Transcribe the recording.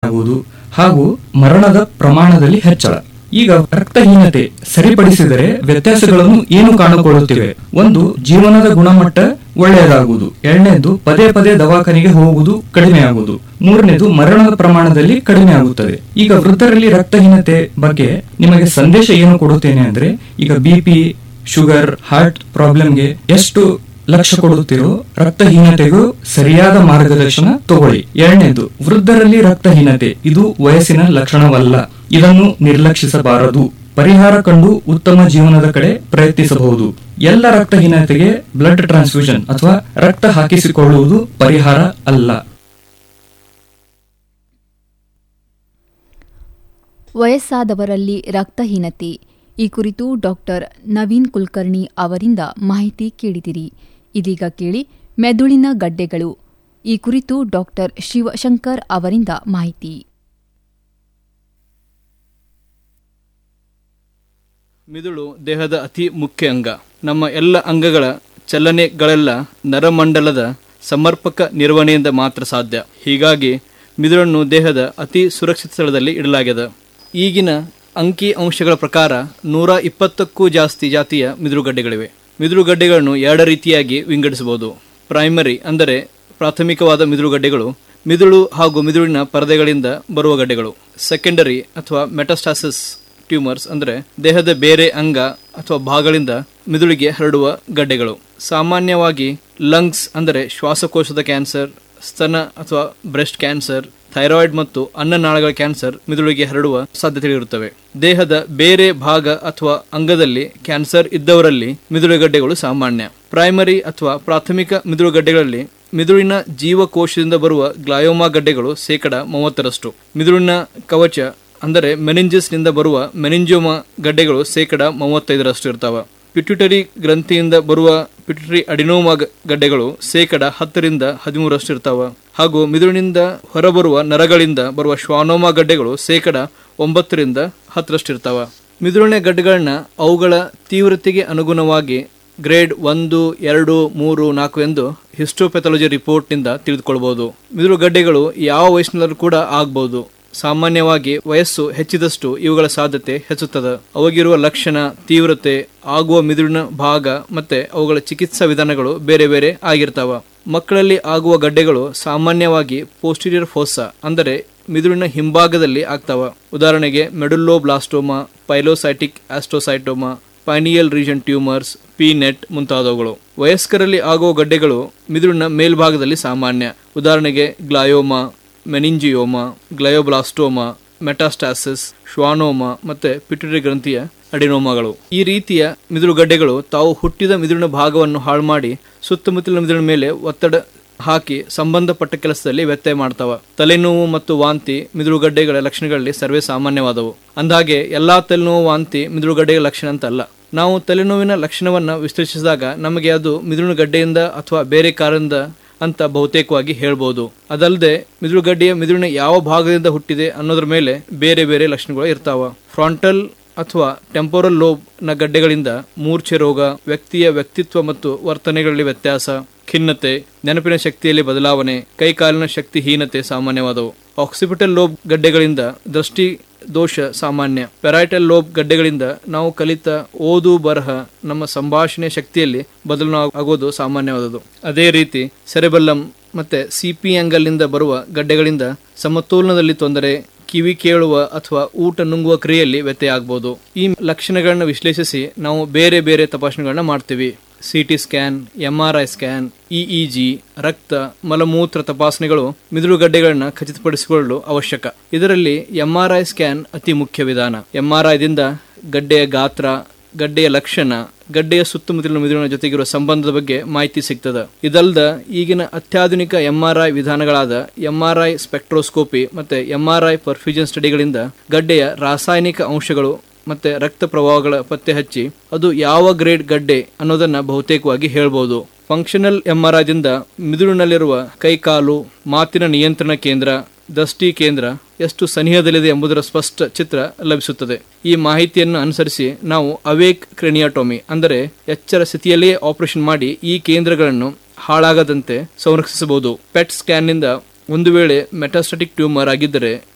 ಆಗುವುದು ಹಾಗೂ ಮರಣದ ಪ್ರಮಾಣದಲ್ಲಿ ಹೆಚ್ಚಳ ಈಗ ರಕ್ತಹೀನತೆ ಸರಿಪಡಿಸಿದರೆ ವ್ಯತ್ಯಾಸಗಳನ್ನು ಏನು ಕಾಣಿಕೊಳ್ಳುತ್ತಿವೆ ಒಂದು ಜೀವನದ ಗುಣಮಟ್ಟ ಒಳ್ಳೆಯದಾಗುವುದು ಎರಡನೇದು ಪದೇ ಪದೇ ದವಾಖಾನೆಗೆ ಹೋಗುವುದು ಕಡಿಮೆಯಾಗುವುದು ಮೂರನೇದು ಮರಣದ ಪ್ರಮಾಣದಲ್ಲಿ ಕಡಿಮೆ ಆಗುತ್ತದೆ ಈಗ ವೃದ್ಧರಲ್ಲಿ ರಕ್ತಹೀನತೆ ಬಗ್ಗೆ ನಿಮಗೆ ಸಂದೇಶ ಏನು ಕೊಡುತ್ತೇನೆ ಅಂದ್ರೆ ಈಗ ಬಿಪಿ ಶುಗರ್ ಹಾರ್ಟ್ ಪ್ರಾಬ್ಲಮ್ಗೆ ಎಷ್ಟು ಲಕ್ಷ್ಯ ಕೊಡುತ್ತಿರೋ ರಕ್ತಹೀನತೆಗೂ ಸರಿಯಾದ ಮಾರ್ಗದರ್ಶನ ತಗೊಳ್ಳಿ ಎರಡನೇದು ವೃದ್ಧರಲ್ಲಿ ರಕ್ತಹೀನತೆ ಇದು ವಯಸ್ಸಿನ ಲಕ್ಷಣವಲ್ಲ ಇದನ್ನು ನಿರ್ಲಕ್ಷಿಸಬಾರದು ಪರಿಹಾರ ಕಂಡು ಉತ್ತಮ ಜೀವನದ ಕಡೆ ಪ್ರಯತ್ನಿಸಬಹುದು ಎಲ್ಲ ರಕ್ತಹೀನತೆಗೆ ಬ್ಲಡ್ ಟ್ರಾನ್ಸ್ಫ್ಯೂಷನ್ ಅಥವಾ ರಕ್ತ ಹಾಕಿಸಿಕೊಳ್ಳುವುದು ಪರಿಹಾರ ಅಲ್ಲ ವಯಸ್ಸಾದವರಲ್ಲಿ ರಕ್ತಹೀನತೆ ಈ ಕುರಿತು ಡಾಕ್ಟರ್ ನವೀನ್ ಕುಲಕರ್ಣಿ ಅವರಿಂದ ಮಾಹಿತಿ ಕೇಳಿದಿರಿ ಇದೀಗ ಕೇಳಿ ಮೆದುಳಿನ ಗಡ್ಡೆಗಳು ಈ ಕುರಿತು ಡಾಕ್ಟರ್ ಶಿವಶಂಕರ್ ಅವರಿಂದ ಮಾಹಿತಿ ಮಿದುಳು ದೇಹದ ಅತಿ ಮುಖ್ಯ ಅಂಗ ನಮ್ಮ ಎಲ್ಲ ಅಂಗಗಳ ಚಲನೆಗಳೆಲ್ಲ ನರಮಂಡಲದ ಸಮರ್ಪಕ ನಿರ್ವಹಣೆಯಿಂದ ಮಾತ್ರ ಸಾಧ್ಯ ಹೀಗಾಗಿ ಮಿದುಳನ್ನು ದೇಹದ ಅತಿ ಸುರಕ್ಷಿತ ಸ್ಥಳದಲ್ಲಿ ಇಡಲಾಗಿದೆ ಈಗಿನ ಅಂಕಿ ಅಂಶಗಳ ಪ್ರಕಾರ ನೂರ ಇಪ್ಪತ್ತಕ್ಕೂ ಜಾಸ್ತಿ ಜಾತಿಯ ಮಿದುಳುಗಡ್ಡೆಗಳಿವೆ ಮಿದುಳುಗಡ್ಡೆಗಳನ್ನು ಎರಡು ರೀತಿಯಾಗಿ ವಿಂಗಡಿಸಬಹುದು ಪ್ರೈಮರಿ ಅಂದರೆ ಪ್ರಾಥಮಿಕವಾದ ಮಿದುಳುಗಡ್ಡೆಗಳು ಮಿದುಳು ಹಾಗೂ ಮಿದುಳಿನ ಪರದೆಗಳಿಂದ ಬರುವ ಗಡ್ಡೆಗಳು ಸೆಕೆಂಡರಿ ಅಥವಾ ಮೆಟಾಸ್ಟಾಸಿಸ್ ಟ್ಯೂಮರ್ಸ್ ಅಂದರೆ ದೇಹದ ಬೇರೆ ಅಂಗ ಅಥವಾ ಭಾಗಗಳಿಂದ ಮಿದುಳಿಗೆ ಹರಡುವ ಗಡ್ಡೆಗಳು ಸಾಮಾನ್ಯವಾಗಿ ಲಂಗ್ಸ್ ಅಂದರೆ ಶ್ವಾಸಕೋಶದ ಕ್ಯಾನ್ಸರ್ ಸ್ತನ ಅಥವಾ ಬ್ರೆಸ್ಟ್ ಕ್ಯಾನ್ಸರ್ ಥೈರಾಯ್ಡ್ ಮತ್ತು ಅನ್ನನಾಳಗಳ ಕ್ಯಾನ್ಸರ್ ಮಿದುಳಿಗೆ ಹರಡುವ ಸಾಧ್ಯತೆಗಳಿರುತ್ತವೆ ದೇಹದ ಬೇರೆ ಭಾಗ ಅಥವಾ ಅಂಗದಲ್ಲಿ ಕ್ಯಾನ್ಸರ್ ಇದ್ದವರಲ್ಲಿ ಮಿದುಳುಗಡ್ಡೆಗಳು ಸಾಮಾನ್ಯ ಪ್ರೈಮರಿ ಅಥವಾ ಪ್ರಾಥಮಿಕ ಮಿದುಳುಗಡ್ಡೆಗಳಲ್ಲಿ ಮಿದುಳಿನ ಜೀವಕೋಶದಿಂದ ಬರುವ ಗ್ಲಾಯೋಮಾ ಗಡ್ಡೆಗಳು ಶೇಕಡ ಮೂವತ್ತರಷ್ಟು ಮಿದುಳಿನ ಕವಚ ಅಂದರೆ ಮೆನಿಂಜಿಸ್ನಿಂದ ಬರುವ ಮೆನಿಂಜೋಮಾ ಗಡ್ಡೆಗಳು ಶೇಕಡ ಮೂವತ್ತೈದರಷ್ಟು ಇರ್ತಾವ ಪಿಟ್ಯುಟರಿ ಗ್ರಂಥಿಯಿಂದ ಬರುವ ಪಿಟ್ಯುಟರಿ ಅಡಿನೋಮಾ ಗ- ಗಡ್ಡೆಗಳು ಶೇಕಡ ಹತ್ತರಿಂದ ಹದಿಮೂರಷ್ಟು ಇರ್ತಾವ ಹಾಗೂ ಮಿದುಳಿನಿಂದ ಹೊರಬರುವ ನರಗಳಿಂದ ಬರುವ ಶ್ವಾನೋಮಾ ಗಡ್ಡೆಗಳು ಶೇಕಡ ಒಂಬತ್ತರಿಂದ ಹತ್ತರಷ್ಟು ಇರ್ತಾವ ಮಿದುಳಿನ ಗಡ್ಡೆಗಳನ್ನ ಅವುಗಳ ತೀವ್ರತೆಗೆ ಅನುಗುಣವಾಗಿ ಗ್ರೇಡ್ ಒಂದು ಎರಡು ಮೂರು ನಾಲ್ಕು ಎಂದು ಹಿಸ್ಟೋಪೆಥಾಲಜಿ ರಿಪೋರ್ಟ್ನಿಂದ ತಿಳಿದುಕೊಳ್ಬಹುದು ಮಿದುಳು ಗಡ್ಡೆಗಳು ಯಾವ ವಯಸ್ಸಿನಲ್ಲೂ ಕೂಡ ಆಗ್ಬಹುದು ಸಾಮಾನ್ಯವಾಗಿ ವಯಸ್ಸು ಹೆಚ್ಚಿದಷ್ಟು ಇವುಗಳ ಸಾಧ್ಯತೆ ಹೆಚ್ಚುತ್ತದೆ ಅವಾಗಿರುವ ಲಕ್ಷಣ ತೀವ್ರತೆ ಆಗುವ ಮಿದುಳಿನ ಭಾಗ ಮತ್ತೆ ಅವುಗಳ ಚಿಕಿತ್ಸಾ ವಿಧಾನಗಳು ಬೇರೆ ಬೇರೆ ಆಗಿರ್ತಾವ ಮಕ್ಕಳಲ್ಲಿ ಆಗುವ ಗಡ್ಡೆಗಳು ಸಾಮಾನ್ಯವಾಗಿ ಪೋಸ್ಟೀರಿಯರ್ ಫೋಸಾ ಅಂದರೆ ಮಿದುಳಿನ ಹಿಂಭಾಗದಲ್ಲಿ ಆಗ್ತಾವ ಉದಾಹರಣೆಗೆ medulloblastoma pilocytic astrocytoma pineal region tumours P net ಮುಂತಾದವುಗಳು ವಯಸ್ಕರಲ್ಲಿ ಆಗುವ ಗಡ್ಡೆಗಳು ಮಿದುಳಿನ ಮೇಲ್ಭಾಗದಲ್ಲಿ ಸಾಮಾನ್ಯ ಉದಾಹರಣೆಗೆ ಗ್ಲಾಯೋಮಾ ಮೆನಿಂಜಿಯೋಮಾ ಗ್ಲಯೋಬ್ಲಾಸ್ಟೋಮಾ ಮೆಟಾಸ್ಟಾಸಿಸ್ ಶ್ವಾನೋಮಾ ಮತ್ತೆ ಪಿಟ್ಯುಟರಿ ಗ್ರಂಥಿಯ ಅಡಿನೋಮಾಗಳು ಈ ರೀತಿಯ ಮಿದುಳುಗಡ್ಡೆಗಳು ತಾವು ಹುಟ್ಟಿದ ಮಿದುಳಿನ ಭಾಗವನ್ನು ಹಾಳು ಮಾಡಿ ಸುತ್ತಮುತ್ತಲಿನ ಮಿದುಳಿನ ಮೇಲೆ ಒತ್ತಡ ಹಾಕಿ ಸಂಬಂಧಪಟ್ಟ ಕೆಲಸದಲ್ಲಿ ವ್ಯತ್ಯಯ ಮಾಡ್ತಾವ ತಲೆನೋವು ಮತ್ತು ವಾಂತಿ ಮಿದುಳುಗಡ್ಡೆಗಳ ಲಕ್ಷಣಗಳಲ್ಲಿ ಸರ್ವೇ ಸಾಮಾನ್ಯವಾದವು ಅಂದಾಗೆ ಎಲ್ಲಾ ತಲೆನೋವು ವಾಂತಿ ಮಿದುಳುಗಡ್ಡೆಯ ಲಕ್ಷಣ ಅಂತಲ್ಲ ನಾವು ತಲೆನೋವಿನ ಲಕ್ಷಣವನ್ನ ವಿಶ್ಲೇಷಿಸಿದಾಗ ನಮಗೆ ಅದು ಮಿದುಳಿನ ಗಡ್ಡೆಯಿಂದ ಅಥವಾ ಬೇರೆ ಕಾರಣದಿಂದ ಅಂತ ಬಹುತೇಕವಾಗಿ ಹೇಳ್ಬೋದು ಅದಲ್ಲದೆ ಮಿದುಳುಗಡ್ಡೆಯ ಮಿದುಳಿನ ಯಾವ ಭಾಗದಿಂದ ಹುಟ್ಟಿದೆ ಅನ್ನೋದ್ರ ಮೇಲೆ ಬೇರೆ ಬೇರೆ ಲಕ್ಷಣಗಳು ಇರ್ತಾವ ಫ್ರಾಂಟಲ್ ಅಥವಾ ಟೆಂಪೋರಲ್ ಲೋಬ್ ನ ಗಡ್ಡೆಗಳಿಂದ ಮೂರ್ಛೆ ರೋಗ ವ್ಯಕ್ತಿಯ ವ್ಯಕ್ತಿತ್ವ ಮತ್ತು ವರ್ತನೆಗಳಲ್ಲಿ ವ್ಯತ್ಯಾಸ ಖಿನ್ನತೆ ನೆನಪಿನ ಶಕ್ತಿಯಲ್ಲಿ ಬದಲಾವಣೆ ಕೈಕಾಲಿನ ಶಕ್ತಿಹೀನತೆ ಸಾಮಾನ್ಯವಾದವು ಆಕ್ಸಿಪಿಟಲ್ ಲೋಬ್ ಗಡ್ಡೆಗಳಿಂದ ದೃಷ್ಟಿ ದೋಷ ಸಾಮಾನ್ಯ ಪೆರೈಟಲ್ ಲೋಬ್ ಗಡ್ಡೆಗಳಿಂದ ನಾವು ಕಲಿತ ಓದು ಬರಹ ನಮ್ಮ ಸಂಭಾಷಣೆ ಶಕ್ತಿಯಲ್ಲಿ ಬದಲಾವಣೆ ಆಗೋದು ಸಾಮಾನ್ಯವಾದದ್ದು ಅದೇ ರೀತಿ ಸೆರೆಬೆಲ್ಲಂ ಮತ್ತೆ ಸಿಪಿ ಅಂಗಲ್ನಿಂದ ಬರುವ ಗಡ್ಡೆಗಳಿಂದ ಸಮತೋಲನದಲ್ಲಿ ತೊಂದರೆ ಕಿವಿ ಕೇಳುವ ಅಥವಾ ಊಟ ನುಂಗುವ ಕ್ರಿಯೆಯಲ್ಲಿ ವ್ಯತ್ಯಯ ಆಗ್ಬೋದು ಈ ಲಕ್ಷಣಗಳನ್ನ ವಿಶ್ಲೇಷಿಸಿ ನಾವು ಬೇರೆ ಬೇರೆ ತಪಾಸಣೆಗಳನ್ನ ಮಾಡ್ತೀವಿ C T scan MRI scan EEG ರಕ್ತ ಮಲಮೂತ್ರ ತಪಾಸಣೆಗಳು ಮಿದುಳುಗಡ್ಡೆಗಳನ್ನ ಖಚಿತಪಡಿಸಿಕೊಳ್ಳಲು ಅವಶ್ಯಕ ಇದರಲ್ಲಿ ಎಂಆರ್ಐ ಸ್ಕ್ಯಾನ್ ಅತಿ ಮುಖ್ಯ ವಿಧಾನ ಎಂಆರ್ಐದಿಂದ ಗಡ್ಡೆಯ ಗಾತ್ರ ಗಡ್ಡೆಯ ಲಕ್ಷಣ ಗಡ್ಡೆಯ ಸುತ್ತಮುತ್ತಲಿನ ಮಿದುಳಿನ ಜೊತೆಗಿರುವ ಸಂಬಂಧದ ಬಗ್ಗೆ ಮಾಹಿತಿ ಸಿಗ್ತದ ಇದಲ್ದ ಈಗಿನ ಅತ್ಯಾಧುನಿಕ ಎಂಆರ್ಐ ವಿಧಾನಗಳಾದ ಎಂಆರ್ಐ ಸ್ಪೆಕ್ಟ್ರೋಸ್ಕೋಪಿ ಮತ್ತೆ ಎಂಆರ್ಐ ಪರ್ಫ್ಯೂಷನ್ ಸ್ಟಡಿಗಳಿಂದ ಗಡ್ಡೆಯ ರಾಸಾಯನಿಕ ಅಂಶಗಳು ಮತ್ತೆ ರಕ್ತ ಪ್ರವಾಹಗಳ ಪತ್ತೆ ಹಚ್ಚಿ ಅದು ಯಾವ ಗ್ರೇಡ್ ಗಡ್ಡೆ ಅನ್ನೋದನ್ನ ಬಹುತೇಕವಾಗಿ ಹೇಳ್ಬೋದು ಫಂಕ್ಷನಲ್ ಎಂಆರ್ಐದಿಂದ ಮಿದುಳಿನಲ್ಲಿರುವ ಕೈಕಾಲು ಮಾತಿನ ನಿಯಂತ್ರಣ ಕೇಂದ್ರ ದೃಷ್ಟಿ ಕೇಂದ್ರ ಎಷ್ಟು ಸನಿಹದಲ್ಲಿದೆ ಎಂಬುದರ ಸ್ಪಷ್ಟ ಚಿತ್ರ ಲಭಿಸುತ್ತದೆ ಈ ಮಾಹಿತಿಯನ್ನು ಅನುಸರಿಸಿ ನಾವು ಅವೇಕ್ ಕ್ರೆನಿಯಾಟೋಮಿ ಅಂದರೆ ಎಚ್ಚರ ಸ್ಥಿತಿಯಲ್ಲಿಯೇ ಆಪರೇಷನ್ ಮಾಡಿ ಈ ಕೇಂದ್ರಗಳನ್ನು ಹಾಳಾಗದಂತೆ ಸಂರಕ್ಷಿಸಬಹುದು ಪೆಟ್ ಸ್ಕ್ಯಾನ್ನಿಂದ ಒಂದು ವೇಳೆ ಮೆಟಾಸ್ಟಾಟಿಕ್ ಟ್ಯೂಮರ್ ಆಗಿದ್ದರೆ